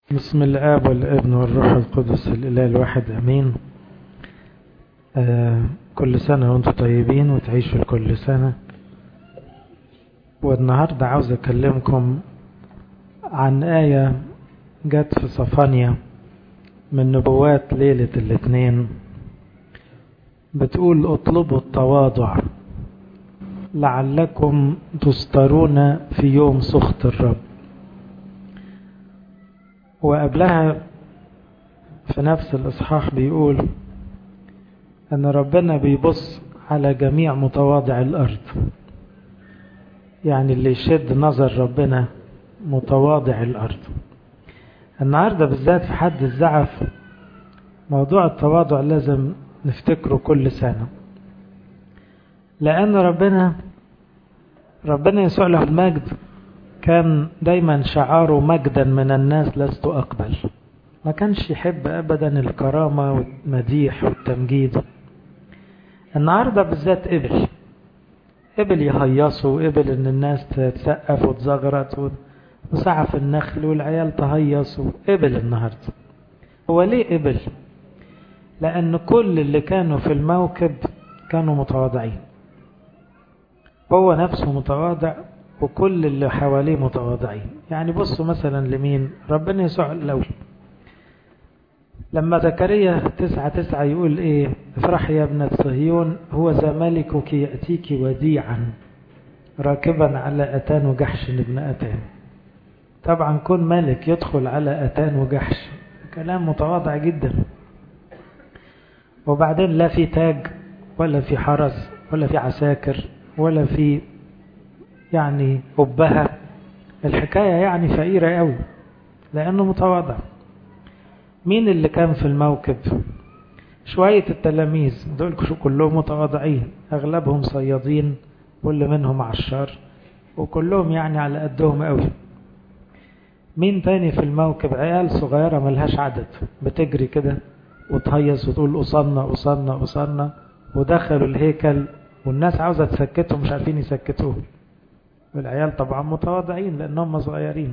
بسم الآب والابن والروح القدس الإله الواحد أمين آه كل سنة وانتم طيبين وتعيشوا كل سنة والنهاردة عاوز أكلمكم عن آية جت في صفانيا من نبوات ليلة الاثنين بتقول اطلبوا التواضع لعلكم تسترون في يوم سخط الرب وقبلها في نفس الإصحاح بيقول أن ربنا بيبص على جميع متواضع الأرض يعني اللي يشد نظر ربنا متواضع الأرض النهاردة بالذات في حد الزعف موضوع التواضع لازم نفتكره كل سنة لأن ربنا ربنا يسوع له المجد كان دايما شعاره مجدا من الناس لست أقبل ما كانش يحب أبدا الكرامة والمديح والتمجيد النهاردة بالذات قبل قبل يهيصوا قبل ان الناس تسقف وتزغرط وسعف النخل والعيال تهيص قبل النهاردة هو ليه قبل لأن كل اللي كانوا في الموكب كانوا متواضعين هو نفسه متواضع وكل اللي حواليه متواضعين يعني بصوا مثلا لمين ربنا يسوع الأول لما زكريا تسعة تسعة يقول ايه افرح يا ابنة صهيون هو ذا ملكك يأتيك وديعا راكبا على أتان وجحش ابن أتان طبعا كون ملك يدخل على أتان وجحش كلام متواضع جدا وبعدين لا في تاج ولا في حرس ولا في عساكر ولا في يعني أبهة الحكاية يعني فقيرة قوي لأنه متواضع مين اللي كان في الموكب شوية التلاميذ دول كلهم متواضعين أغلبهم صيادين واللي منهم عشار وكلهم يعني على قدهم قوي مين تاني في الموكب عيال صغيرة ملهاش عدد بتجري كده وتهيص وتقول أصلنا أصلنا أصلنا ودخلوا الهيكل والناس عاوزة تسكتهم مش عارفين يسكتوهم والعيال طبعا متواضعين لأنهم صغيرين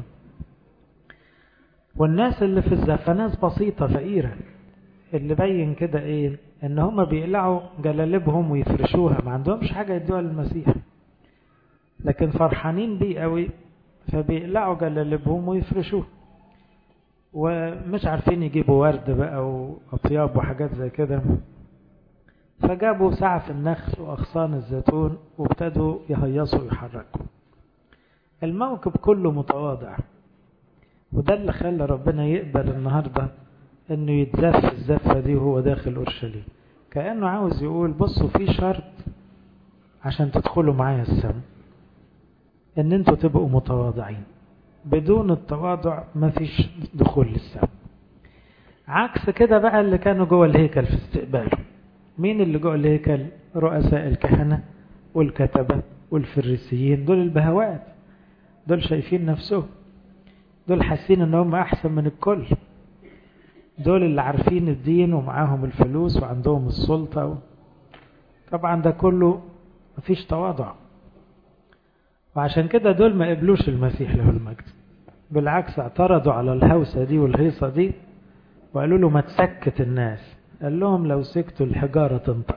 والناس اللي في الزفة ناس بسيطة فقيرة اللي بين كده ايه ان هم بيقلعوا جلالبهم ويفرشوها ما عندهمش حاجة يدوها للمسيح لكن فرحانين بيه قوي فبيقلعوا جلالبهم ويفرشوها ومش عارفين يجيبوا ورد بقى وأطياب وحاجات زي كده فجابوا سعف النخل وأغصان الزيتون وابتدوا يهيصوا ويحركوا الموكب كله متواضع وده اللي خلى ربنا يقبل النهاردة انه يتزف الزفة دي وهو داخل اورشليم كأنه عاوز يقول بصوا في شرط عشان تدخلوا معايا السماء ان انتوا تبقوا متواضعين بدون التواضع مفيش دخول للسماء عكس كده بقى اللي كانوا جوه الهيكل في استقباله مين اللي جوه الهيكل رؤساء الكهنة والكتبة والفريسيين دول البهوات دول شايفين نفسهم دول حاسين ان هم احسن من الكل دول اللي عارفين الدين ومعاهم الفلوس وعندهم السلطة و... طبعا ده كله مفيش تواضع وعشان كده دول ما قبلوش المسيح له المجد بالعكس اعترضوا على الهوسة دي والهيصة دي وقالوا له ما تسكت الناس قال لهم لو سكتوا الحجارة تنطق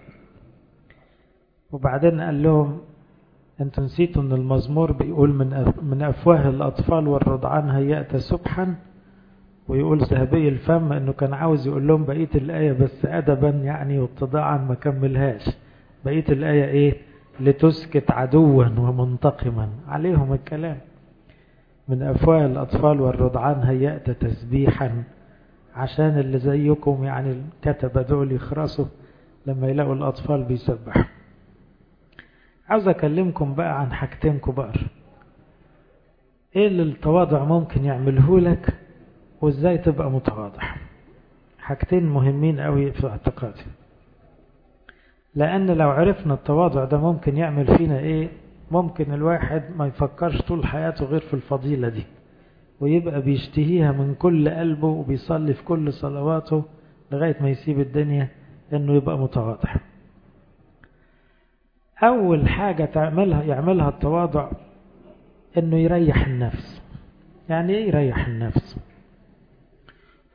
وبعدين قال لهم انتوا نسيتوا ان المزمور بيقول من من افواه الاطفال والرضعان هيأت سبحا ويقول ذهبي الفم انه كان عاوز يقول لهم بقيه الايه بس ادبا يعني واتضاعا ما كملهاش بقيه الايه ايه لتسكت عدوا ومنتقما عليهم الكلام من افواه الاطفال والرضعان هيأت تسبيحا عشان اللي زيكم يعني الكتبه دول يخرسوا لما يلاقوا الاطفال بيسبحوا عاوز اكلمكم بقى عن حاجتين كبار ايه اللي التواضع ممكن يعمله لك وازاي تبقى متواضع حاجتين مهمين قوي في اعتقادي لان لو عرفنا التواضع ده ممكن يعمل فينا ايه ممكن الواحد ما يفكرش طول حياته غير في الفضيلة دي ويبقى بيشتهيها من كل قلبه وبيصلي في كل صلواته لغاية ما يسيب الدنيا انه يبقى متواضع أول حاجة تعملها يعملها التواضع إنه يريح النفس يعني إيه يريح النفس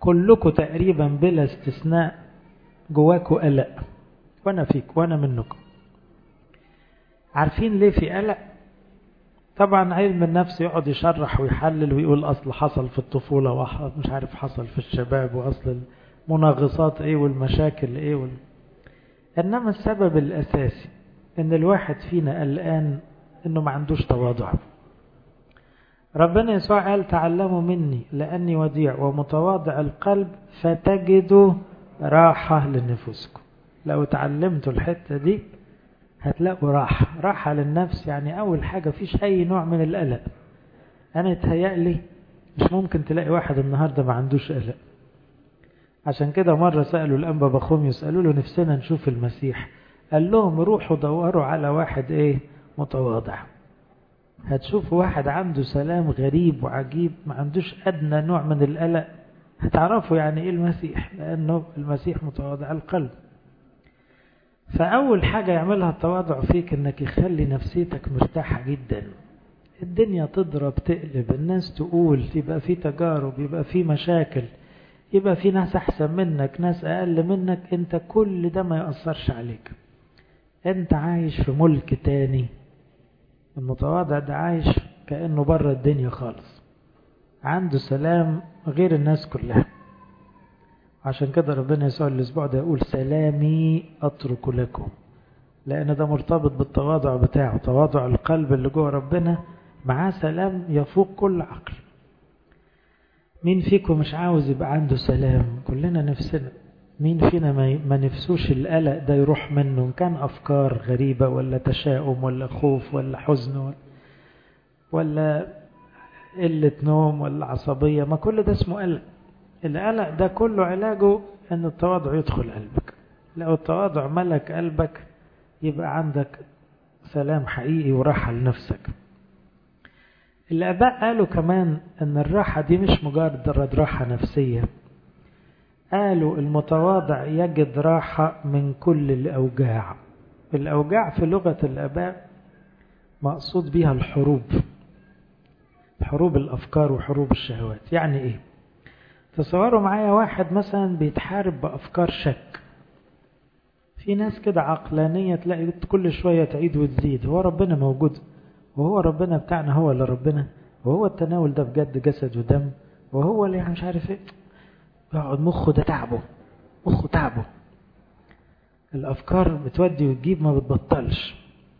كلكم تقريبا بلا استثناء جواكوا قلق وانا فيك وانا منكم عارفين ليه في قلق طبعا علم النفس يقعد يشرح ويحلل ويقول اصل حصل في الطفولة ومش عارف حصل في الشباب واصل المناغصات ايه والمشاكل ايه وال... انما السبب الاساسي ان الواحد فينا قلقان انه ما عندوش تواضع ربنا يسوع قال تعلموا مني لاني وديع ومتواضع القلب فتجدوا راحة لنفوسكم لو تعلمتوا الحتة دي هتلاقوا راحة راحة للنفس يعني أول حاجة فيش أي نوع من القلق أنا اتهيألي مش ممكن تلاقي واحد النهاردة ما عندوش قلق عشان كده مرة سألوا الأنبا بخوم يسألوا له نفسنا نشوف المسيح قال لهم روحوا دوروا على واحد ايه متواضع هتشوفوا واحد عنده سلام غريب وعجيب ما عندوش أدنى نوع من القلق هتعرفوا يعني ايه المسيح لأنه المسيح متواضع القلب فأول حاجة يعملها التواضع فيك انك يخلي نفسيتك مرتاحة جدا الدنيا تضرب تقلب الناس تقول يبقى في تجارب يبقى في مشاكل يبقى في ناس أحسن منك ناس أقل منك انت كل ده ما يأثرش عليك انت عايش في ملك تاني المتواضع ده عايش كأنه بره الدنيا خالص عنده سلام غير الناس كلها عشان كده ربنا يسوع الأسبوع ده يقول سلامي أترك لكم لأن ده مرتبط بالتواضع بتاعه تواضع القلب اللي جوه ربنا معاه سلام يفوق كل عقل مين فيكم مش عاوز يبقى عنده سلام كلنا نفسنا مين فينا ما نفسوش القلق ده يروح منه إن كان أفكار غريبة ولا تشاؤم ولا خوف ولا حزن ولا قلة نوم ولا عصبية ما كل ده اسمه قلق القلق ده كله علاجه ان التواضع يدخل قلبك لو التواضع ملك قلبك يبقى عندك سلام حقيقي وراحة لنفسك الآباء قالوا كمان ان الراحة دي مش مجرد راحة نفسية قالوا المتواضع يجد راحة من كل الأوجاع الأوجاع في لغة الآباء مقصود بها الحروب حروب الأفكار وحروب الشهوات يعني إيه تصوروا معايا واحد مثلا بيتحارب بأفكار شك في ناس كده عقلانية تلاقي كل شوية تعيد وتزيد هو ربنا موجود وهو ربنا بتاعنا هو اللي ربنا وهو التناول ده بجد جسد ودم وهو اللي مش عارف ايه يقعد مخه ده تعبه مخه تعبه الأفكار بتودي وتجيب ما بتبطلش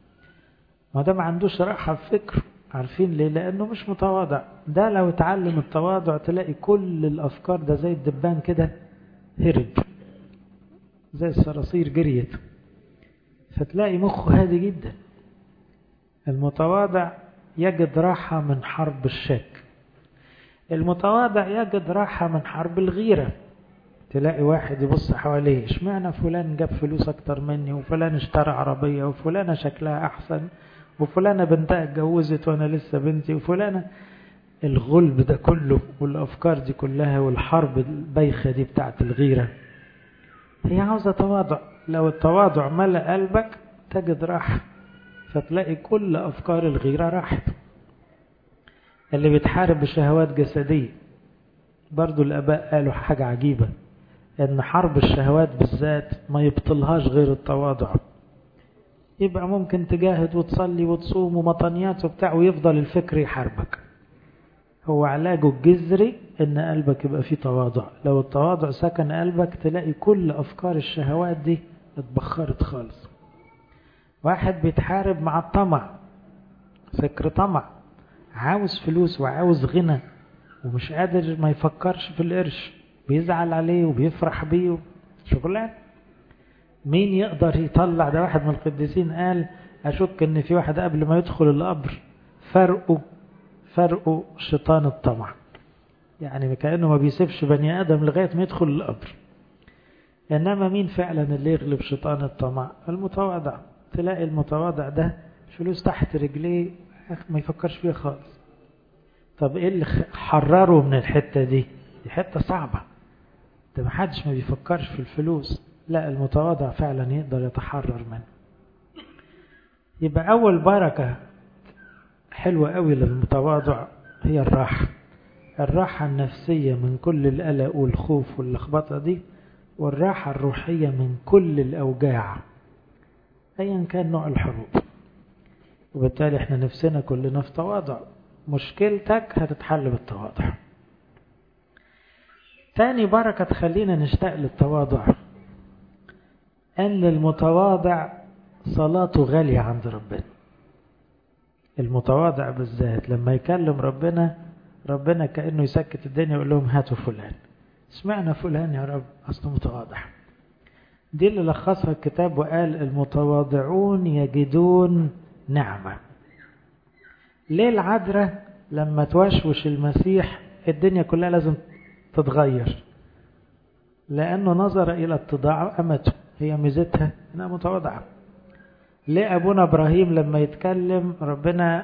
ما ده ما عندوش راحة في فكره عارفين ليه لأنه مش متواضع ده لو اتعلم التواضع تلاقي كل الأفكار ده زي الدبان كده هرب زي الصراصير جريت فتلاقي مخه هادي جدا المتواضع يجد راحة من حرب الشك المتواضع يجد راحة من حرب الغيرة تلاقي واحد يبص حواليه اشمعنى فلان جاب فلوس اكتر مني وفلان اشترى عربية وفلانة شكلها احسن وفلانة بنتها اتجوزت وانا لسه بنتي وفلانة الغلب ده كله والافكار دي كلها والحرب البايخة دي بتاعت الغيرة هي عاوزة تواضع لو التواضع ملأ قلبك تجد راحة فتلاقي كل افكار الغيرة راحت اللي بيتحارب بشهوات جسدية برضو الاباء قالوا حاجة عجيبة ان حرب الشهوات بالذات ما يبطلهاش غير التواضع يبقى ممكن تجاهد وتصلي وتصوم ومطنيات وبتاع ويفضل الفكر يحاربك هو علاجه الجذري ان قلبك يبقى فيه تواضع لو التواضع سكن قلبك تلاقي كل افكار الشهوات دي اتبخرت خالص واحد بيتحارب مع الطمع فكر طمع عاوز فلوس وعاوز غنى ومش قادر ما يفكرش في القرش بيزعل عليه وبيفرح بيه شغلان مين يقدر يطلع ده واحد من القديسين قال أشك ان في واحد قبل ما يدخل القبر فرقه فرقه شيطان الطمع يعني كأنه ما بيسيبش بني آدم لغاية ما يدخل القبر إنما مين فعلا اللي يغلب شيطان الطمع المتواضع تلاقي المتواضع ده فلوس تحت رجليه ما يفكرش فيها خالص طب ايه اللي حرره من الحتة دي دي حتة صعبة ده محدش ما بيفكرش في الفلوس لا المتواضع فعلا يقدر يتحرر منه يبقى أول بركة حلوة قوي للمتواضع هي الراحة الراحة النفسية من كل القلق والخوف واللخبطة دي والراحة الروحية من كل الأوجاع أيا كان نوع الحروب وبالتالي احنا نفسنا كلنا في تواضع مشكلتك هتتحل بالتواضع تاني بركة تخلينا نشتاق للتواضع أن المتواضع صلاته غالية عند ربنا المتواضع بالذات لما يكلم ربنا ربنا كأنه يسكت الدنيا ويقول لهم هاتوا فلان اسمعنا فلان يا رب أصله متواضع دي اللي لخصها الكتاب وقال المتواضعون يجدون نعمة ليه العذراء لما توشوش المسيح الدنيا كلها لازم تتغير لأنه نظر إلى اتضاع أمته هي ميزتها أنها متواضعة ليه أبونا إبراهيم لما يتكلم ربنا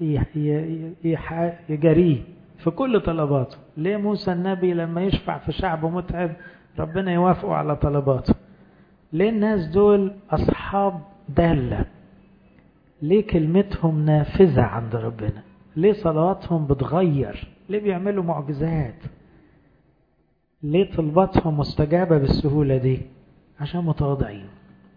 يجريه في كل طلباته ليه موسى النبي لما يشفع في شعب متعب ربنا يوافقه على طلباته ليه الناس دول أصحاب دالة ليه كلمتهم نافذة عند ربنا ليه صلواتهم بتغير ليه بيعملوا معجزات ليه طلباتهم مستجابة بالسهولة دي عشان متواضعين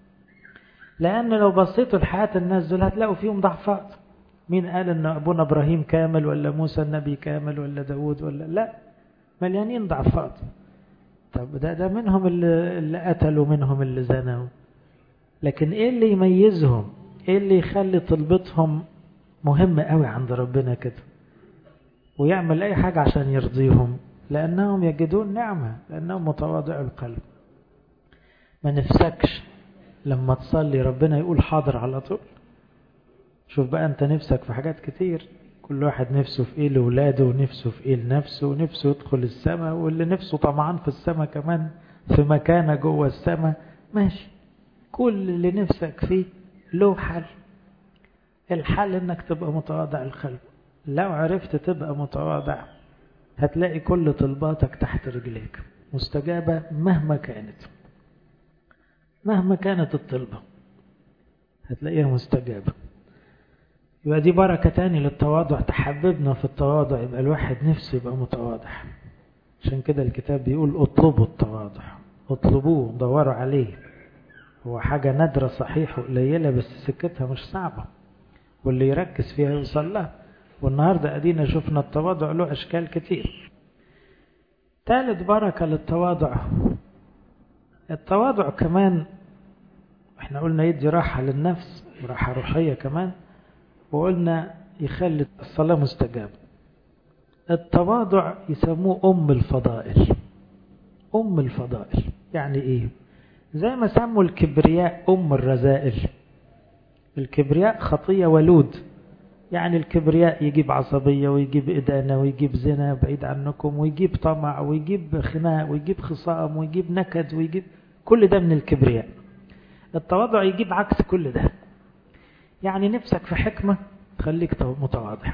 لأن لو بصيتوا لحياة الناس دول هتلاقوا فيهم ضعفات مين قال ان ابونا ابراهيم كامل ولا موسى النبي كامل ولا داود ولا لا مليانين ضعفات طب ده ده منهم اللي, اللي قتلوا منهم اللي زنوا لكن ايه اللي يميزهم ايه اللي يخلي طلبتهم مهمة قوي عند ربنا كده ويعمل اي حاجة عشان يرضيهم لانهم يجدون نعمة لانهم متواضع القلب ما نفسكش لما تصلي ربنا يقول حاضر على طول شوف بقى انت نفسك في حاجات كتير كل واحد نفسه في ايه لولاده ونفسه في ايه لنفسه ونفسه يدخل السماء واللي نفسه طمعان في السماء كمان في مكانه جوه السماء ماشي كل اللي نفسك فيه له حل الحل انك تبقى متواضع القلب لو عرفت تبقى متواضع هتلاقي كل طلباتك تحت رجليك مستجابة مهما كانت مهما كانت الطلبة هتلاقيها مستجابة يبقى دي بركة تاني للتواضع تحببنا في التواضع يبقى الواحد نفسه يبقى متواضع عشان كده الكتاب بيقول اطلبوا التواضع اطلبوه دوروا عليه هو حاجة نادرة صحيح وقليلة بس سكتها مش صعبة واللي يركز فيها يوصل لها والنهاردة أدينا شفنا التواضع له أشكال كتير ثالث بركة للتواضع التواضع كمان احنا قلنا يدي راحة للنفس راحة روحية كمان وقلنا يخلي الصلاة مستجابة التواضع يسموه أم الفضائل أم الفضائل يعني إيه زي ما سموا الكبرياء أم الرذائل الكبرياء خطية ولود يعني الكبرياء يجيب عصبية ويجيب إدانة ويجيب زنا بعيد عنكم ويجيب طمع ويجيب خناق ويجيب خصام ويجيب نكد ويجيب كل ده من الكبرياء التواضع يجيب عكس كل ده يعني نفسك في حكمة خليك متواضع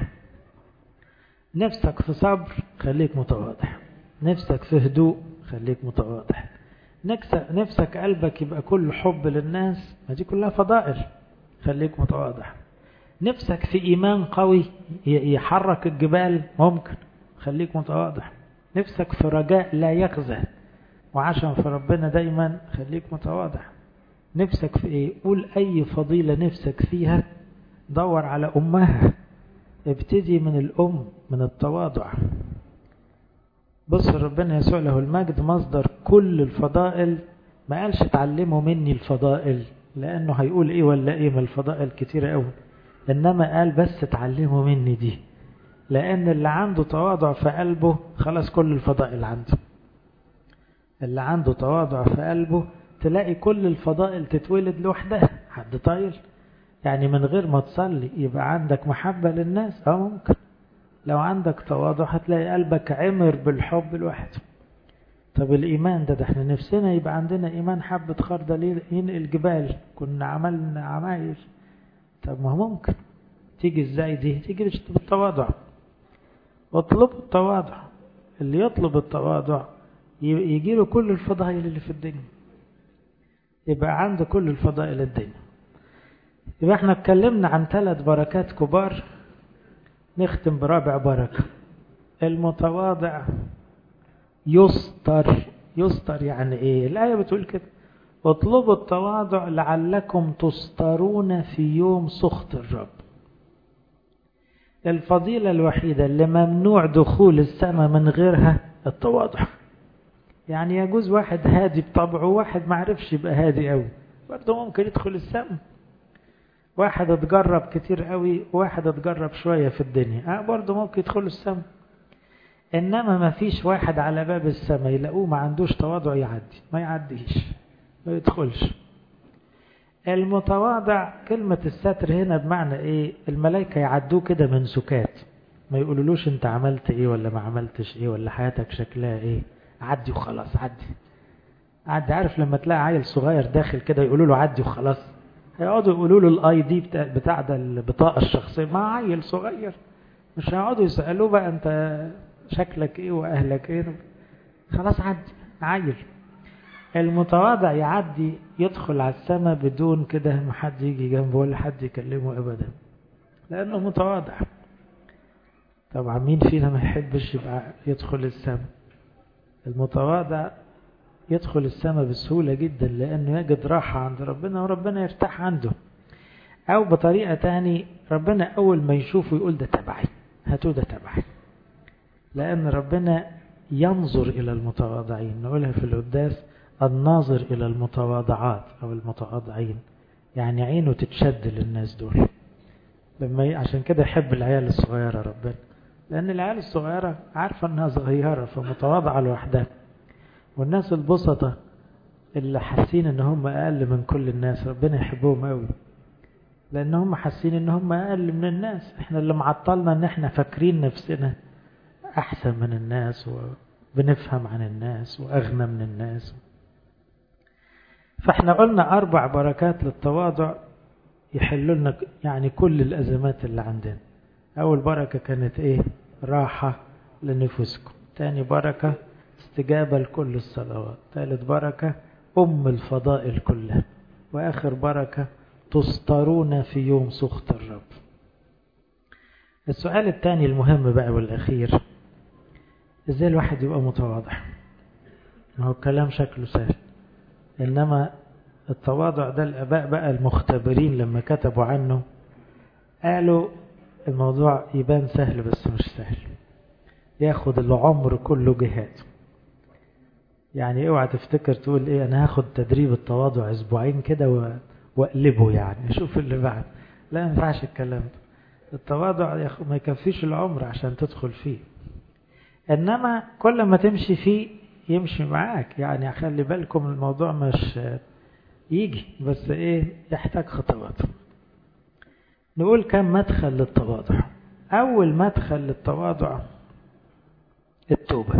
نفسك في صبر خليك متواضع نفسك في هدوء خليك متواضع نفسك قلبك يبقى كل حب للناس ما دي كلها فضائل خليك متواضع نفسك في إيمان قوي يحرك الجبال ممكن خليك متواضع نفسك في رجاء لا يخزى وعشان في ربنا دايما خليك متواضع نفسك في ايه قول اي فضيلة نفسك فيها دور على امها ابتدي من الام من التواضع بص ربنا يسوع له المجد مصدر كل الفضائل ما قالش اتعلموا مني الفضائل لانه هيقول ايه ولا ايه من الفضائل كتيرة قوي انما قال بس اتعلموا مني دي لان اللي عنده تواضع في قلبه خلاص كل الفضائل عنده اللي عنده تواضع في قلبه تلاقي كل الفضائل تتولد لوحدها حد طايل يعني من غير ما تصلي يبقى عندك محبة للناس اه ممكن لو عندك تواضع هتلاقي قلبك عمر بالحب لوحده طب الإيمان ده ده احنا نفسنا يبقى عندنا إيمان حبة خردل ينقل جبال كنا عملنا عمايل طب ما ممكن تيجي ازاي دي تيجي بالتواضع اطلبوا التواضع اللي يطلب التواضع يجي له كل الفضائل اللي في الدنيا يبقى عنده كل الفضائل الدنيا يبقى احنا اتكلمنا عن ثلاث بركات كبار نختم برابع بركة المتواضع يستر يستر يعني ايه الآية بتقول كده اطلبوا التواضع لعلكم تسترون في يوم سخط الرب الفضيلة الوحيدة اللي ممنوع دخول السماء من غيرها التواضع يعني يجوز واحد هادي بطبعه وواحد معرفش يبقى هادي قوي برضه ممكن يدخل السماء واحد اتجرب كتير قوي وواحد اتجرب شوية في الدنيا اه برضه ممكن يدخل السماء انما ما فيش واحد على باب السماء يلاقوه ما عندوش تواضع يعدي ما يعديش ما يدخلش المتواضع كلمة الستر هنا بمعنى ايه الملائكة يعدوه كده من سكات ما يقولولوش انت عملت ايه ولا ما عملتش ايه ولا حياتك شكلها ايه عدي وخلاص عدي عدي عارف لما تلاقي عيل صغير داخل كده يقولوا له عدي وخلاص هيقعدوا يقولوا له الاي دي بتاع, بتاع ده البطاقة الشخصية ما عيل صغير مش هيقعدوا يسألوه بقى انت شكلك ايه واهلك ايه خلاص عدي عيل المتواضع يعدي يدخل على السماء بدون كده ما حد يجي جنبه ولا حد يكلمه ابدا لانه متواضع طبعا مين فينا ما يحبش يبقى يدخل السماء المتواضع يدخل السماء بسهولة جدا لأنه يجد راحة عند ربنا وربنا يرتاح عنده أو بطريقة تاني ربنا أول ما يشوفه يقول ده تبعي هاتوا ده تبعي لأن ربنا ينظر إلى المتواضعين نقولها في القداس الناظر إلى المتواضعات أو المتواضعين يعني عينه تتشد للناس دول لما عشان كده يحب العيال الصغيرة ربنا لأن العيال الصغيرة عارفة أنها صغيرة فمتواضعة لوحدها والناس البسطة اللي حاسين ان هم اقل من كل الناس ربنا يحبهم قوي لان هم حاسين ان هم اقل من الناس احنا اللي معطلنا ان احنا فاكرين نفسنا احسن من الناس وبنفهم عن الناس واغنى من الناس فاحنا قلنا اربع بركات للتواضع يحلوا لنا يعني كل الازمات اللي عندنا اول بركة كانت ايه راحة لنفوسكم تاني بركة استجابة لكل الصلوات ثالث بركة أم الفضائل كلها وآخر بركة تسطرون في يوم سخط الرب السؤال الثاني المهم بقى والأخير إزاي الواحد يبقى متواضع ما هو الكلام شكله سهل إنما التواضع ده الآباء بقى المختبرين لما كتبوا عنه قالوا الموضوع يبان سهل بس مش سهل ياخد العمر كله جهاد يعني اوعى تفتكر تقول ايه انا هاخد تدريب التواضع اسبوعين كده واقلبه يعني اشوف اللي بعد لا ما ينفعش الكلام ده التواضع ما يكفيش العمر عشان تدخل فيه انما كل ما تمشي فيه يمشي معاك يعني خلي بالكم الموضوع مش يجي بس ايه يحتاج خطوات نقول كم مدخل للتواضع اول مدخل للتواضع التوبه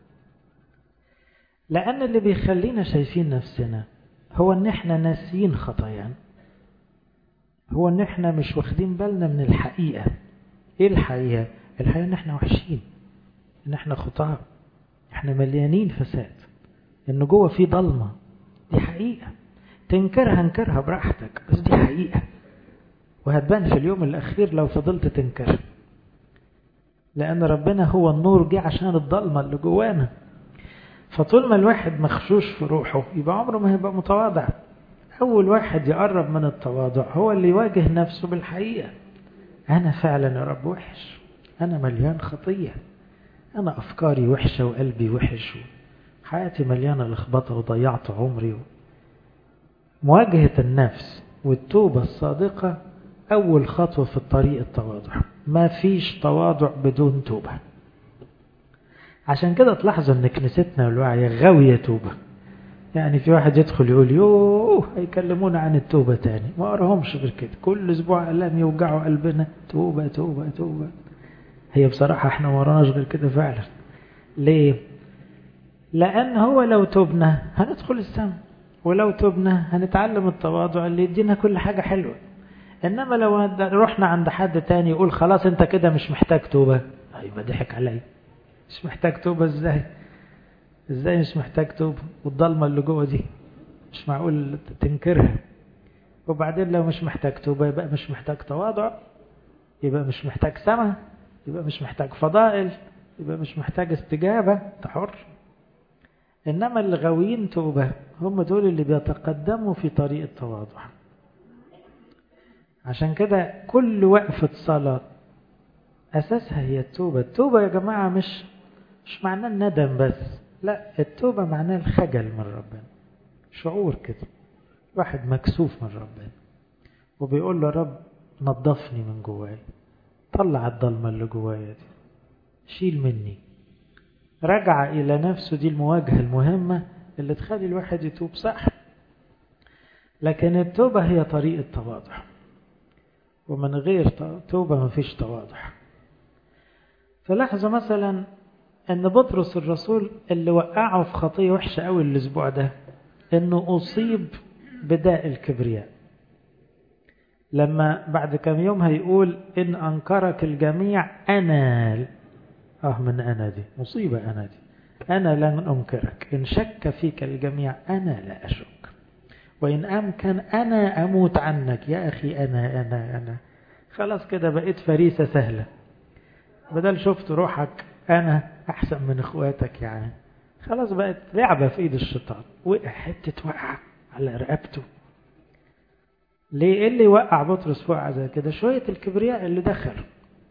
لأن اللي بيخلينا شايفين نفسنا هو ان احنا ناسيين خطايانا هو ان احنا مش واخدين بالنا من الحقيقة ايه الحقيقة الحقيقة ان احنا وحشين ان احنا خطاة احنا مليانين فساد ان جوه في ضلمة دي حقيقة تنكرها انكرها براحتك بس دي حقيقة وهتبان في اليوم الاخير لو فضلت تنكرها لان ربنا هو النور جه عشان الضلمة اللي جوانا فطول ما الواحد مخشوش في روحه يبقى عمره ما هيبقى متواضع أول واحد يقرب من التواضع هو اللي يواجه نفسه بالحقيقة أنا فعلا يا رب وحش أنا مليان خطية أنا أفكاري وحشة وقلبي وحش حياتي مليانة لخبطة وضيعت عمري مواجهة النفس والتوبة الصادقة أول خطوة في الطريق التواضع ما فيش تواضع بدون توبة عشان كده تلاحظوا ان كنيستنا والوعي غاوية توبة يعني في واحد يدخل يقول يوه هيكلمونا عن التوبة تاني ما أراهمش غير كده كل أسبوع ألام يوجعوا قلبنا توبة توبة توبة هي بصراحة احنا ما وراناش غير كده فعلا ليه لأن هو لو تبنا هندخل السماء ولو تبنا هنتعلم التواضع اللي يدينا كل حاجة حلوة إنما لو رحنا عند حد تاني يقول خلاص أنت كده مش محتاج توبة يبقى ضحك عليا مش محتاج توبة ازاي ازاي مش محتاج توبة والضلمة اللي جوه دي مش معقول تنكرها وبعدين لو مش محتاج توبة يبقى مش محتاج تواضع يبقى مش محتاج سمع يبقى مش محتاج فضائل يبقى مش محتاج استجابة انت حر إنما اللي غاويين توبة هم دول اللي بيتقدموا في طريق التواضع عشان كده كل وقفة صلاة أساسها هي التوبة التوبة يا جماعة مش مش معناه الندم بس لا التوبة معناه الخجل من ربنا شعور كده واحد مكسوف من ربنا وبيقول له يا رب نظفني من جواي طلع الضلمة اللي جوايا دي شيل مني رجع إلى نفسه دي المواجهة المهمة اللي تخلي الواحد يتوب صح لكن التوبة هي طريق التواضع ومن غير توبة ما فيش تواضع فلاحظوا مثلا ان بطرس الرسول اللي وقعه في خطية وحشة قوي الاسبوع ده انه اصيب بداء الكبرياء لما بعد كم يوم هيقول ان انكرك الجميع انا اه من انا دي مصيبة انا دي انا لن انكرك ان شك فيك الجميع انا لا اشك وإن أمكن أنا أموت عنك يا أخي أنا أنا أنا خلاص كده بقيت فريسة سهلة بدل شفت روحك أنا أحسن من إخواتك يعني خلاص بقت لعبة في إيد الشيطان وقع حتة وقع على رقبته ليه إيه اللي وقع بطرس وقع زي كده شوية الكبرياء اللي دخل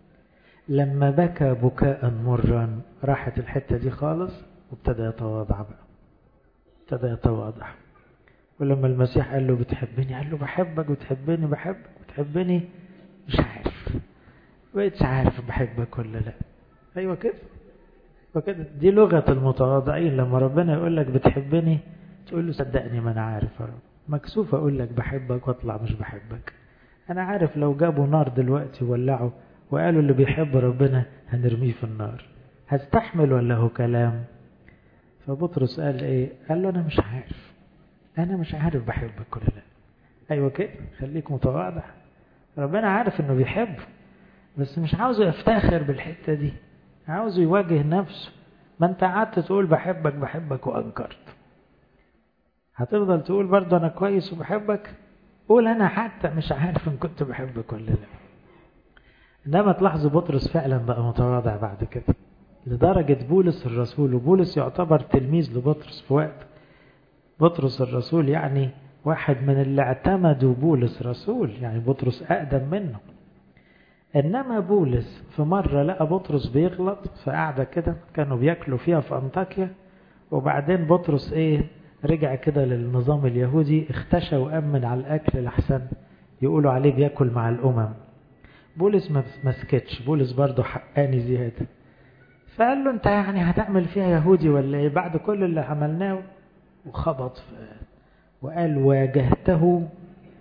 لما بكى بكاء مرا راحت الحتة دي خالص وابتدى يتواضع بقى ابتدى يتواضع ولما المسيح قال له بتحبني قال له بحبك بتحبني بحبك بتحبني مش عارف بقيتش عارف بحبك ولا لا ايوه كده وكده دي لغة المتواضعين لما ربنا يقول لك بتحبني تقول له صدقني ما انا عارف يا رب مكسوف اقول لك بحبك واطلع مش بحبك انا عارف لو جابوا نار دلوقتي ولعوا وقالوا اللي بيحب ربنا هنرميه في النار هستحمل ولا هو كلام فبطرس قال ايه قال له انا مش عارف انا مش عارف بحبك ولا لا ايوه كده خليك متواضع ربنا عارف انه بيحب بس مش عاوزه يفتخر بالحته دي عاوزه يواجه نفسه ما انت قعدت تقول بحبك بحبك وانكرت هتفضل تقول برضه انا كويس وبحبك قول انا حتى مش عارف ان كنت بحبك ولا لا انما تلاحظوا بطرس فعلا بقى متواضع بعد كده لدرجة بولس الرسول وبولس يعتبر تلميذ لبطرس في وقت بطرس الرسول يعني واحد من اللي اعتمدوا بولس رسول يعني بطرس أقدم منه إنما بولس في مرة لقى بطرس بيغلط في قعدة كده كانوا بياكلوا فيها في أنطاكيا وبعدين بطرس إيه رجع كده للنظام اليهودي اختشى وأمن على الأكل لحسن يقولوا عليه بياكل مع الأمم بولس ما سكتش بولس برضه حقاني زيادة فقال له انت يعني هتعمل فيها يهودي ولا ايه بعد كل اللي عملناه وخبط في وقال واجهته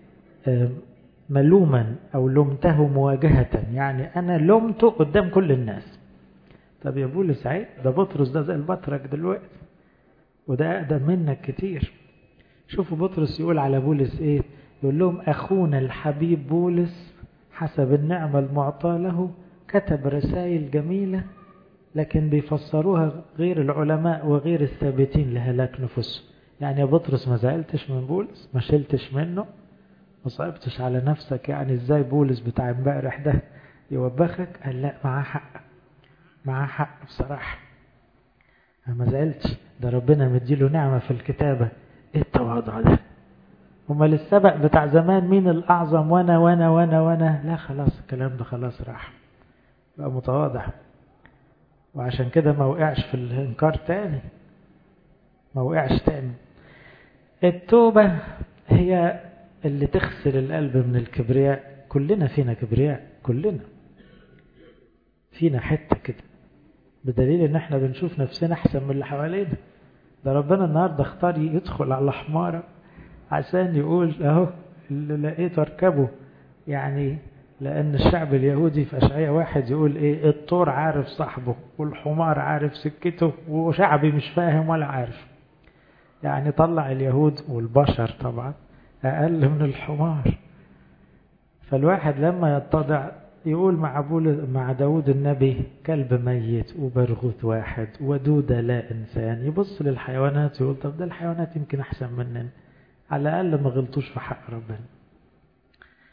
ملوما او لمته مواجهة يعني انا لمته قدام كل الناس طب يا بولس عيب ده بطرس ده زي البطرك دلوقتي وده اقدم منك كتير شوفوا بطرس يقول على بولس ايه يقول لهم اخونا الحبيب بولس حسب النعمة المعطاة له كتب رسائل جميلة لكن بيفسروها غير العلماء وغير الثابتين لهلاك نفوسهم يعني يا بطرس ما زعلتش من بولس ما شلتش منه ما صعبتش على نفسك يعني ازاي بولس بتاع امبارح ده يوبخك قال لا معاه حق معاه حق بصراحة ما زعلتش ده ربنا مديله نعمة في الكتابة ايه التواضع ده امال السبق بتاع زمان مين الاعظم وانا وانا وانا وانا لا خلاص الكلام ده خلاص راح بقى متواضع وعشان كده ما وقعش في الانكار تاني ما وقعش تاني التوبة هي اللي تغسل القلب من الكبرياء كلنا فينا كبرياء كلنا فينا حتة كده بدليل ان احنا بنشوف نفسنا احسن من اللي حوالينا ده ربنا النهارده اختار يدخل على حمارة عشان يقول اهو اللي لقيته اركبه يعني لأن الشعب اليهودي في أشعية واحد يقول إيه الطور عارف صاحبه والحمار عارف سكته وشعبي مش فاهم ولا عارف يعني طلع اليهود والبشر طبعا أقل من الحمار فالواحد لما يتضع يقول مع مع داود النبي كلب ميت وبرغوث واحد ودودة لا إنسان يبص للحيوانات ويقول طب ده الحيوانات يمكن أحسن مننا على الأقل ما غلطوش في حق ربنا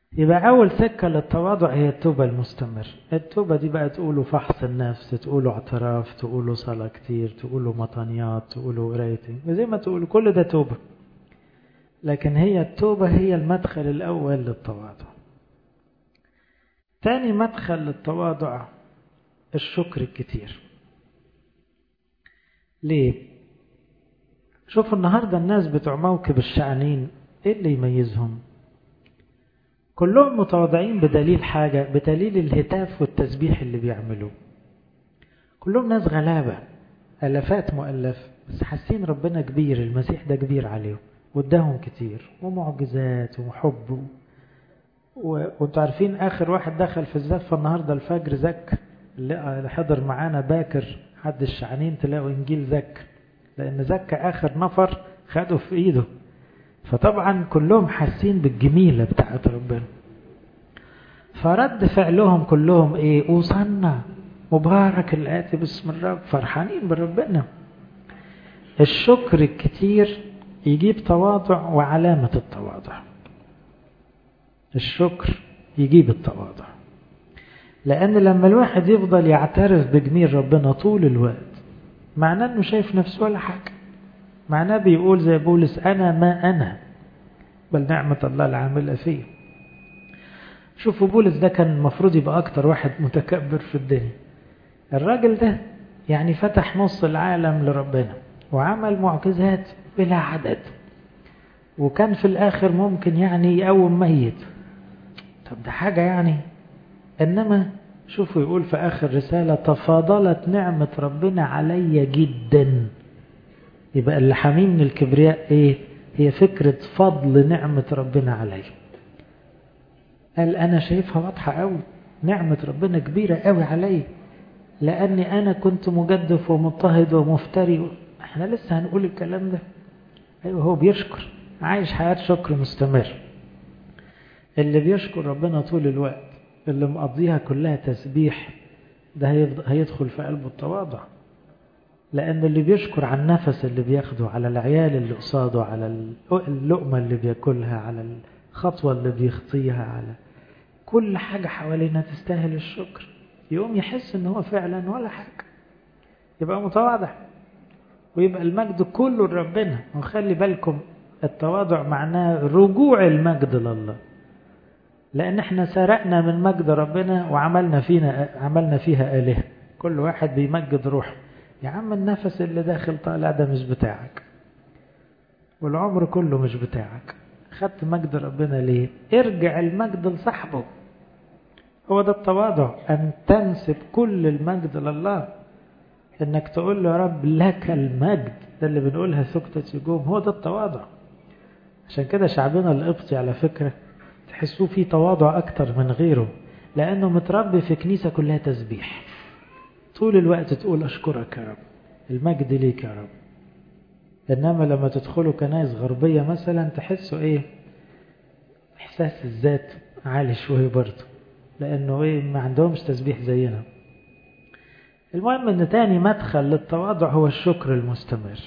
يبقى أول سكة للتواضع هي التوبة المستمر التوبة دي بقى تقولوا فحص النفس تقولوا اعتراف تقولوا صلاة كتير تقولوا مطانيات تقولوا قراية زي ما تقولوا كل ده توبة لكن هي التوبة هي المدخل الأول للتواضع تاني مدخل للتواضع الشكر الكتير ليه شوفوا النهاردة الناس بتوع موكب الشعنين ايه اللي يميزهم كلهم متواضعين بدليل حاجة بدليل الهتاف والتسبيح اللي بيعملوه كلهم ناس غلابة ألفات مؤلف بس حاسين ربنا كبير المسيح ده كبير عليهم واداهم كتير ومعجزات وحب و... وانتوا عارفين آخر واحد دخل في الزفة النهاردة الفجر زك اللي حضر معانا باكر حد الشعنين تلاقوا إنجيل زك لأن زك آخر نفر خده في إيده فطبعا كلهم حاسين بالجميلة بتاعت ربنا فرد فعلهم كلهم ايه اوصلنا مبارك الآتي باسم الرب فرحانين بربنا الشكر الكتير يجيب تواضع وعلامة التواضع الشكر يجيب التواضع لأن لما الواحد يفضل يعترف بجميل ربنا طول الوقت معناه أنه شايف نفسه ولا حاجة معناه بيقول زي بولس أنا ما أنا بل نعمة الله العاملة فيه شوفوا بولس ده كان المفروض يبقى أكتر واحد متكبر في الدنيا الراجل ده يعني فتح نص العالم لربنا وعمل معجزات بلا عدد وكان في الآخر ممكن يعني يقوم ميت طب ده حاجة يعني إنما شوفوا يقول في آخر رسالة تفاضلت نعمة ربنا علي جدا يبقى اللي حاميه من الكبرياء ايه هي فكرة فضل نعمة ربنا علي قال انا شايفها واضحة قوي نعمة ربنا كبيرة قوي علي لاني انا كنت مجدف ومضطهد ومفتري احنا لسه هنقول الكلام ده ايوه هو بيشكر عايش حياة شكر مستمر اللي بيشكر ربنا طول الوقت اللي مقضيها كلها تسبيح ده هيدخل في قلبه التواضع لأن اللي بيشكر على النفس اللي بياخده على العيال اللي قصاده على اللقمة اللي بياكلها على الخطوة اللي بيخطيها على كل حاجة حوالينا تستاهل الشكر يقوم يحس ان هو فعلا ولا حاجة يبقى متواضع ويبقى المجد كله لربنا وخلي بالكم التواضع معناه رجوع المجد لله لأن احنا سرقنا من مجد ربنا وعملنا فينا عملنا فيها آلهة كل واحد بيمجد روحه يا عم النفس اللي داخل طالع ده مش بتاعك والعمر كله مش بتاعك خدت مجد ربنا ليه ارجع المجد لصاحبه هو ده التواضع أن تنسب كل المجد لله انك تقول له يا رب لك المجد ده اللي بنقولها سكتة يجوم هو ده التواضع عشان كده شعبنا القبطي على فكرة تحسوه فيه تواضع أكتر من غيره لأنه متربي في كنيسة كلها تسبيح طول الوقت تقول أشكرك يا رب المجد ليك يا رب إنما لما تدخلوا كنائس غربية مثلا تحسوا إيه إحساس الذات عالي شوية برضه لأنه إيه ما عندهمش تسبيح زينا المهم إن تاني مدخل للتواضع هو الشكر المستمر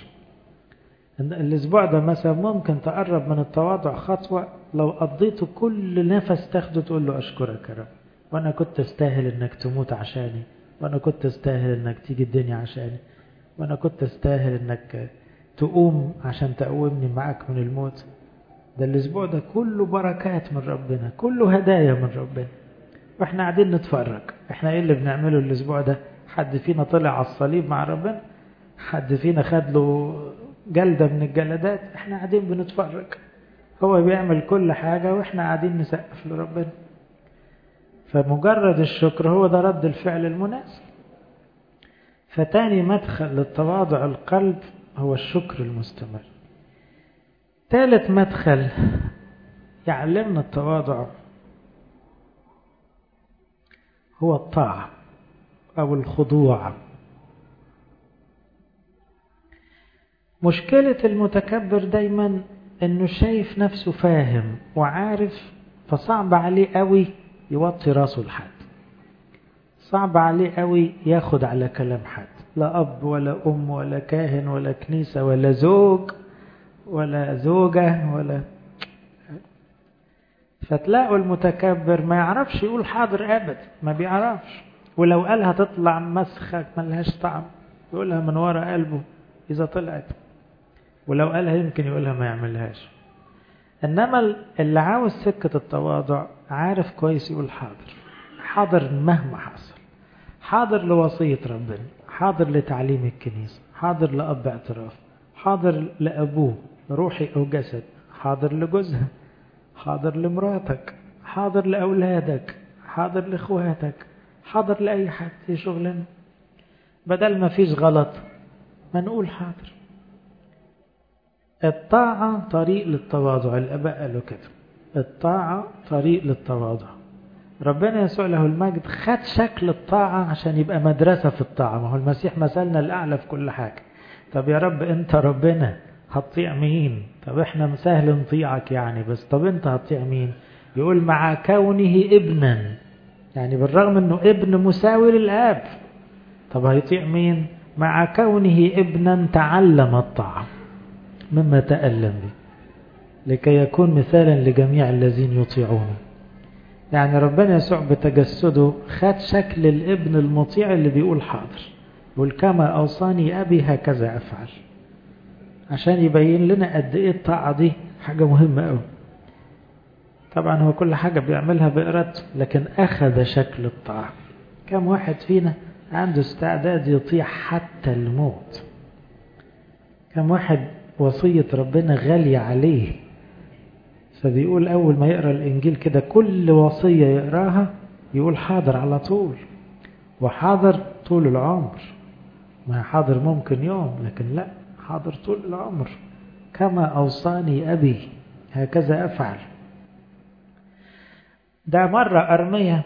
الأسبوع ده مثلا ممكن تقرب من التواضع خطوة لو قضيته كل نفس تاخده تقول له أشكرك يا رب وأنا كنت أستاهل إنك تموت عشاني وأنا كنت أستاهل إنك تيجي الدنيا عشاني وأنا كنت أستاهل إنك تقوم عشان تقومني معاك من الموت ده الأسبوع ده كله بركات من ربنا كله هدايا من ربنا وإحنا قاعدين نتفرج إحنا إيه اللي بنعمله الأسبوع ده حد فينا طلع على الصليب مع ربنا حد فينا خد له جلدة من الجلدات إحنا قاعدين بنتفرج هو بيعمل كل حاجة وإحنا قاعدين نسقف لربنا فمجرد الشكر هو ده رد الفعل المناسب فتاني مدخل للتواضع القلب هو الشكر المستمر ثالث مدخل يعلمنا التواضع هو الطاعة أو الخضوع مشكلة المتكبر دايما انه شايف نفسه فاهم وعارف فصعب عليه قوي يوطي راسه لحد صعب عليه قوي ياخد على كلام حد لا أب ولا أم ولا كاهن ولا كنيسة ولا زوج ولا زوجة ولا فتلاقوا المتكبر ما يعرفش يقول حاضر ابدا ما بيعرفش ولو قالها تطلع مسخة ملهاش طعم يقولها من ورا قلبه إذا طلعت ولو قالها يمكن يقولها ما يعملهاش إنما اللي عاوز سكة التواضع عارف كويس يقول حاضر حاضر مهما حصل حاضر لوصية ربنا حاضر لتعليم الكنيسة حاضر لأب اعتراف حاضر لأبوه روحي أو جسد حاضر لجوزها حاضر لمراتك حاضر لأولادك حاضر لإخواتك حاضر لأي حد في شغلنا بدل ما فيش غلط ما نقول حاضر الطاعة طريق للتواضع الأباء قالوا كده الطاعة طريق للتواضع ربنا يسوع له المجد خد شكل الطاعة عشان يبقى مدرسة في الطاعة ما هو المسيح مثلنا الأعلى في كل حاجة طب يا رب أنت ربنا هتطيع مين طب احنا سهل نطيعك يعني بس طب انت هتطيع مين يقول مع كونه ابنا يعني بالرغم انه ابن مساوي للاب طب هيطيع مين مع كونه ابنا تعلم الطاعة مما تألم به لكي يكون مثالا لجميع الذين يطيعونه يعني ربنا يسوع بتجسده خد شكل الابن المطيع اللي بيقول حاضر يقول كما أوصاني أبي هكذا أفعل عشان يبين لنا قد إيه الطاعة دي حاجة مهمة أوي طبعا هو كل حاجة بيعملها بإرادته لكن أخذ شكل الطاعة كم واحد فينا عنده استعداد يطيع حتى الموت كم واحد وصية ربنا غالية عليه فبيقول أول ما يقرأ الإنجيل كده كل وصية يقراها يقول حاضر على طول وحاضر طول العمر ما حاضر ممكن يوم لكن لا حاضر طول العمر كما أوصاني أبي هكذا أفعل ده مرة أرمية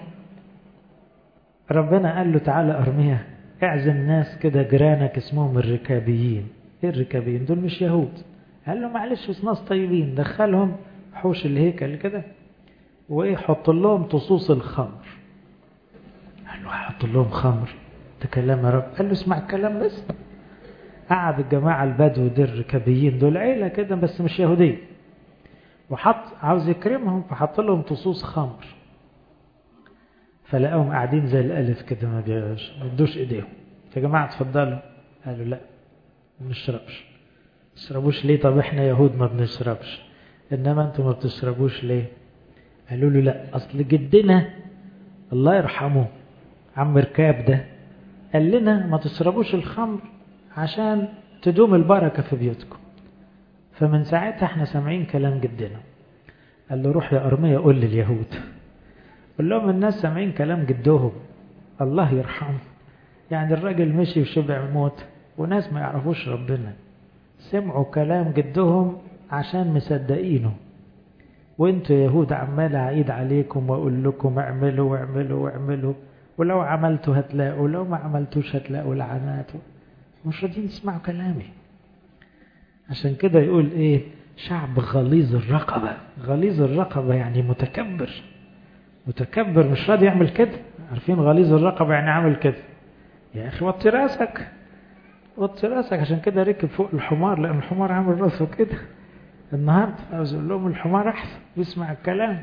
ربنا قال له تعالى أرمية اعزم ناس كده جيرانك اسمهم الركابيين ايه الركابيين دول مش يهود قال له معلش بس ناس طيبين دخلهم حوش الهيكل كده وايه حط لهم تصوص الخمر قال له حط لهم خمر ده كلام يا رب قال له اسمع الكلام بس قعد الجماعة البدو دول الركابيين دول عيلة كده بس مش يهودية وحط عاوز يكرمهم فحط لهم تصوص خمر فلقاهم قاعدين زي الألف كده ما بيدوش ايديهم يا جماعة اتفضلوا قالوا لا ما بنشربش تشربوش ليه طب احنا يهود ما بنشربش انما انتم ما بتشربوش ليه قالوا له لا اصل جدنا الله يرحمه عم ركاب ده قال لنا ما تشربوش الخمر عشان تدوم البركة في بيوتكم فمن ساعتها احنا سامعين كلام جدنا قال له روح يا أرمية قول لليهود قول لهم الناس سامعين كلام جدهم الله يرحمه يعني الراجل مشي وشبع موت وناس ما يعرفوش ربنا سمعوا كلام جدهم عشان مصدقينه وانتوا يهود عمال اعيد عليكم واقول لكم اعملوا واعملوا واعملوا ولو عملتوا هتلاقوا لو ما عملتوش هتلاقوا لعنات مش راضيين تسمعوا كلامي عشان كده يقول ايه شعب غليظ الرقبة غليظ الرقبة يعني متكبر متكبر مش راضي يعمل كده عارفين غليظ الرقبة يعني عامل كده يا اخي وطي راسك وطي راسك عشان كده ركب فوق الحمار لان الحمار عامل راسه كده النهارده عاوز اقول لهم الحمار احسن بيسمع الكلام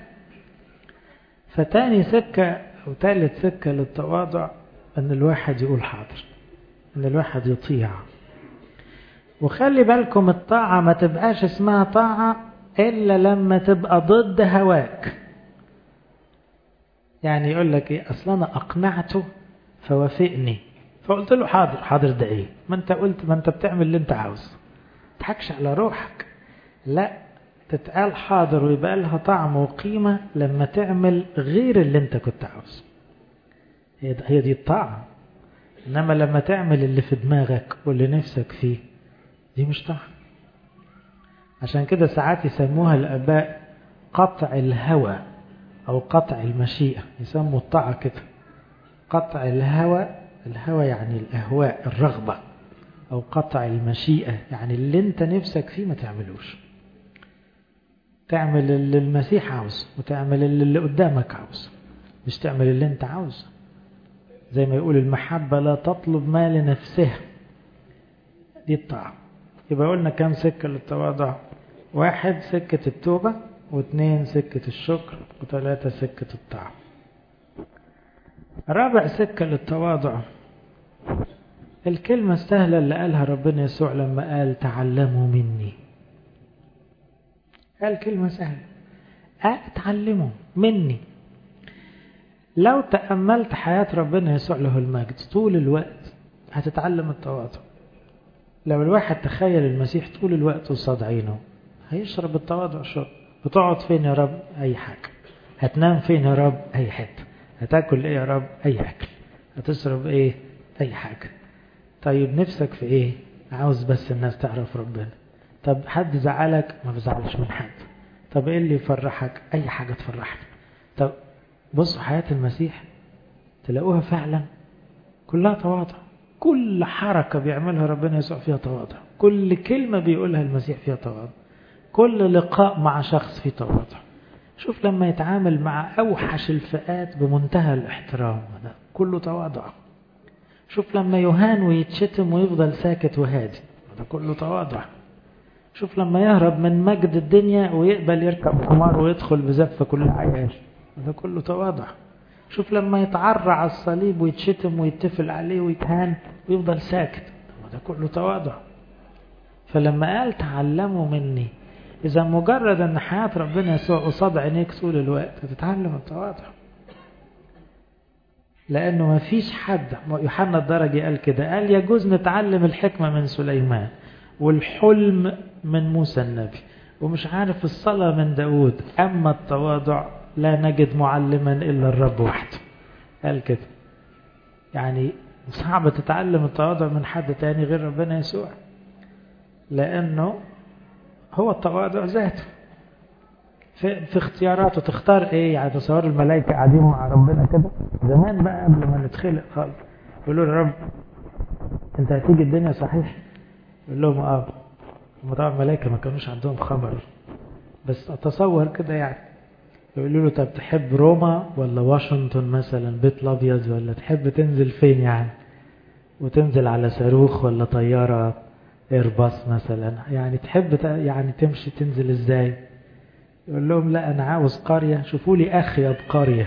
فتاني سكة او ثالث سكة للتواضع ان الواحد يقول حاضر ان الواحد يطيع وخلي بالكم الطاعة ما تبقاش اسمها طاعة إلا لما تبقى ضد هواك يعني يقول لك إيه أصل أنا أقنعته فوافقني فقلت له حاضر حاضر ده إيه ما أنت قلت ما أنت بتعمل اللي أنت عاوزه تضحكش على روحك لا تتقال حاضر ويبقى لها طعم وقيمة لما تعمل غير اللي أنت كنت عاوزه هي دي الطاعة إنما لما تعمل اللي في دماغك واللي نفسك فيه دي مش طاعة عشان كده ساعات يسموها الآباء قطع الهوى أو قطع المشيئة يسموا الطاعة كده قطع الهوى الهوى يعني الأهواء الرغبة أو قطع المشيئة يعني اللي انت نفسك فيه ما تعملوش تعمل اللي المسيح عاوز وتعمل اللي قدامك عاوز مش تعمل اللي انت عاوزه زي ما يقول المحبة لا تطلب ما لنفسها دي الطاعة يبقى قلنا كام سكة للتواضع واحد سكة التوبة واثنين سكة الشكر وثلاثة سكة الطاعة رابع سكة للتواضع الكلمة السهلة اللي قالها ربنا يسوع لما قال تعلموا مني قال كلمة سهلة قال تعلموا مني لو تأملت حياة ربنا يسوع له المجد طول الوقت هتتعلم التواضع لو الواحد تخيل المسيح طول الوقت قصاد عينه هيشرب التواضع شرب بتقعد فين يا رب أي حاجة هتنام فين يا رب أي حتة هتاكل إيه يا رب أي أكل هتشرب إيه أي حاجة طيب نفسك في إيه عاوز بس الناس تعرف ربنا طب حد زعلك ما بزعلش من حد طب إيه اللي يفرحك أي حاجة تفرحني طب بصوا حياة المسيح تلاقوها فعلا كلها تواضع كل حركة بيعملها ربنا يسوع فيها تواضع كل كلمة بيقولها المسيح فيها تواضع كل لقاء مع شخص فيه تواضع شوف لما يتعامل مع أوحش الفئات بمنتهى الاحترام ده كله تواضع شوف لما يهان ويتشتم ويفضل ساكت وهادي ده كله تواضع شوف لما يهرب من مجد الدنيا ويقبل يركب حمار ويدخل بزفة كل عياش ده كله تواضع شوف لما يتعرى على الصليب ويتشتم ويتفل عليه ويتهان ويفضل ساكت ده كله تواضع فلما قال تعلموا مني إذا مجرد أن حياة ربنا يسوع قصاد عينيك طول الوقت هتتعلم التواضع لأنه ما فيش حد يوحنا الدرجي قال كده قال يجوز نتعلم الحكمة من سليمان والحلم من موسى النبي ومش عارف الصلاة من داود أما التواضع لا نجد معلما إلا الرب وحده قال كده يعني صعب تتعلم التواضع من حد تاني غير ربنا يسوع لأنه هو التواضع ذاته في, في اختياراته تختار ايه يعني تصور الملائكة قاعدين مع ربنا كده زمان بقى قبل ما نتخلق خالص يقولوا له رب انت هتيجي الدنيا صحيح يقول لهم اه هم طبعا الملائكة ما كانوش عندهم خبر بس اتصور كده يعني يقولوا له طب تحب روما ولا واشنطن مثلا بيت الابيض ولا تحب تنزل فين يعني وتنزل على صاروخ ولا طيارة ايرباص مثلا يعني تحب يعني تمشي تنزل ازاي يقول لهم لا انا عاوز قرية شوفوا لي اخيب قرية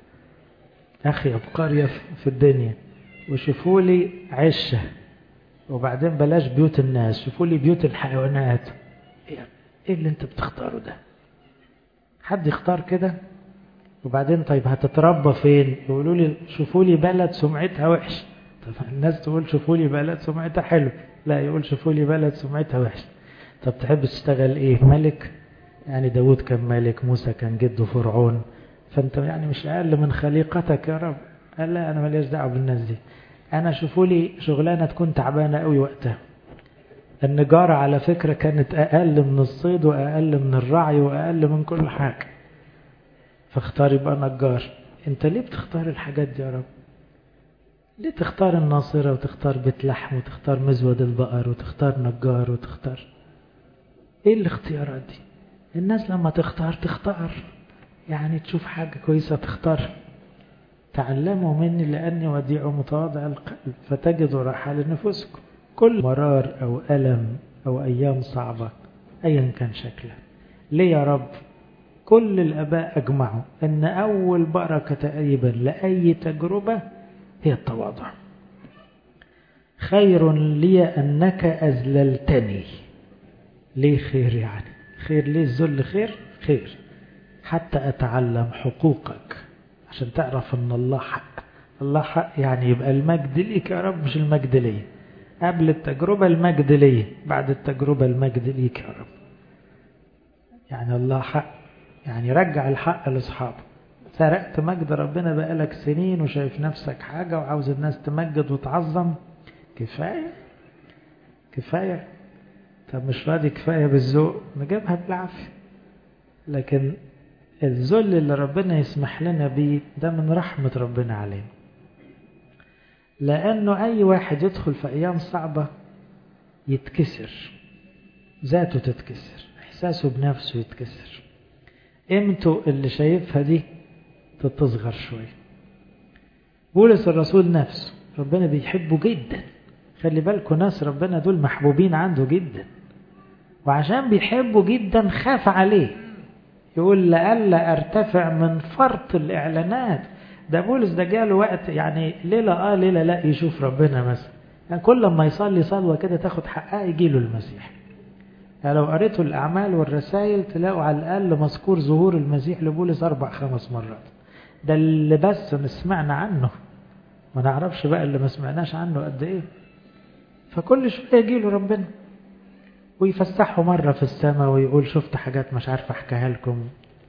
اخيب قرية في الدنيا وشوفوا لي عشة وبعدين بلاش بيوت الناس شوفوا لي بيوت الحيوانات ايه اللي انت بتختاره ده حد يختار كده وبعدين طيب هتتربى فين يقولوا لي شوفوا لي بلد سمعتها وحش طب الناس تقول شوفوا لي بلد سمعتها حلو لا يقول شوفوا لي بلد سمعتها وحش طب تحب تشتغل ايه ملك يعني داود كان ملك موسى كان جده فرعون فانت يعني مش اقل من خليقتك يا رب قال لا انا ماليش دعوه بالناس دي انا شوفوا لي شغلانه تكون تعبانه قوي وقتها النجارة على فكرة كانت أقل من الصيد وأقل من الرعي وأقل من كل حاجة فاختار يبقى نجار انت ليه بتختار الحاجات دي يا رب ليه تختار الناصرة وتختار بيت لحم وتختار مزود البقر وتختار نجار وتختار ايه الاختيارات دي الناس لما تختار تختار يعني تشوف حاجة كويسة تختار تعلموا مني لأني وديع متواضع القلب فتجدوا راحة لنفوسكم كل مرار أو ألم أو أيام صعبة أيا كان شكلها ليه يا رب كل الأباء أجمعوا أن أول بركة تقريبا لأي تجربة هي التواضع خير لي أنك أذللتني ليه خير يعني خير ليه الذل خير خير حتى أتعلم حقوقك عشان تعرف أن الله حق الله حق يعني يبقى المجد ليك يا رب مش المجد ليه قبل التجربة المجد ليه بعد التجربة المجد ليك يا رب يعني الله حق يعني رجع الحق لأصحابه سرقت مجد ربنا بقالك سنين وشايف نفسك حاجة وعاوز الناس تمجد وتعظم كفاية كفاية طب مش راضي كفاية بالذوق نجيبها بالعافية لكن الذل اللي ربنا يسمح لنا بيه ده من رحمة ربنا علينا لأنه أي واحد يدخل في أيام صعبة يتكسر ذاته تتكسر إحساسه بنفسه يتكسر قيمته اللي شايفها دي تتصغر شوية بولس الرسول نفسه ربنا بيحبه جدا خلي بالكم ناس ربنا دول محبوبين عنده جدا وعشان بيحبه جدا خاف عليه يقول لألا ارتفع من فرط الإعلانات ده بولس ده جاله وقت يعني ليلة اه ليلة لا يشوف ربنا مثلا يعني كل ما يصلي صلوة كده تاخد حقها يجي له المسيح يعني لو قريتوا الأعمال والرسائل تلاقوا على الأقل مذكور ظهور المسيح لبولس أربع خمس مرات ده اللي بس سمعنا عنه ما نعرفش بقى اللي ما سمعناش عنه قد إيه فكل شوية يجي له ربنا ويفسحه مرة في السماء ويقول شفت حاجات مش عارف أحكيها لكم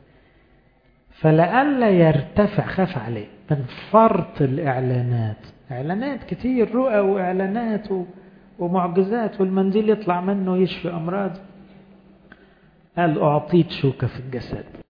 فلألا يرتفع خاف عليه من فرط الإعلانات إعلانات كتير رؤى وإعلانات ومعجزات والمنديل يطلع منه يشفي أمراض قال أعطيت شوكة في الجسد